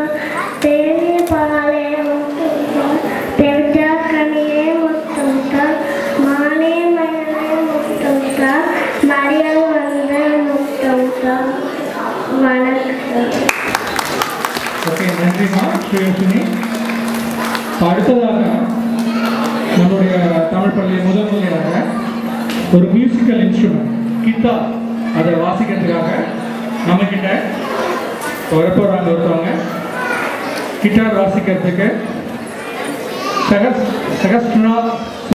தேவி பாலே முத்தம் தேவஜா கனியே முத்தம் மாலே மயனே முத்தம் மரியல் வந்த முத்தம் வணக்கம் ஓகே நன்றிம்மா ஸ்ரீலட்சுமி இப்போ அடுத்ததாக நம்மளுடைய தமிழ் பள்ளி முதல் முறையாக ஒரு மியூசிக்கல் இன்ஸ்ட்ருமெண்ட் கித்தா அதை வாசிக்கிறதுக்காக நம்மக்கிட்ட வரப்போகிறாங்க ஒருத்தவங்க கிட்டார் வாசிக்கிறதுக்கு சகஸ் சகஸ்ட்ரா